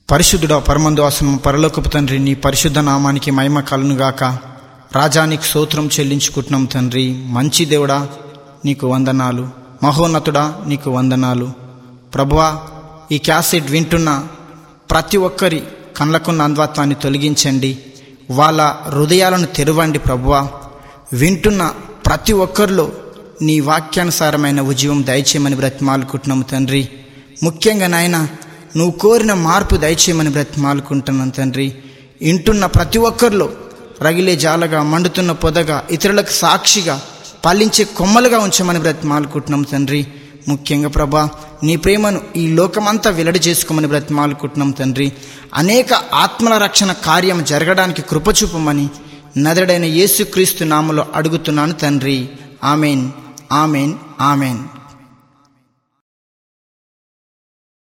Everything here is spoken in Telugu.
పరిశుద్ధుడ పరమందువాసనం పరలోకపు తండ్రి నీ పరిశుద్ధ నామానికి మహిమ కలునుగాక రాజానికి స్తోత్రం చెల్లించుకుంటున్నాం తండ్రి మంచి దేవుడా నీకు వందనాలు మహోన్నతుడా నీకు వందనాలు ప్రభువా ఈ క్యాసెట్ వింటున్న ప్రతి ఒక్కరి కళ్ళకున్న అంధత్వాన్ని తొలగించండి వాళ్ళ హృదయాలను తెరవండి ప్రభువా వింటున్న ప్రతి ఒక్కరిలో నీ వాక్యానుసారమైన ఉద్యమం దయచేయమని బ్రతిమాలుకుంటున్నాము తండ్రి ముఖ్యంగా నాయన నువ్వు కోరిన మార్పు దయచేయమని బ్రతిమాలుకుంటున్నాను తండ్రి వింటున్న ప్రతి ఒక్కరిలో రగిలే జాలగా మండుతున్న పొదగా ఇతరులకు సాక్షిగా పల్లించే కొమ్మలుగా ఉంచమని బ్రతిమాలుకుంటున్నాం తండ్రి ముఖ్యంగా ప్రభా నీ ప్రేమను ఈ లోకమంతా వెల్లడి చేసుకోమని బ్రతిమాలుకుంటున్నాం తండ్రి అనేక ఆత్మల రక్షణ కార్యం జరగడానికి కృపచూపమని నదడైన యేసుక్రీస్తు నామలో అడుగుతున్నాను తండ్రి ఆమెన్ ఆమెన్ ఆమెన్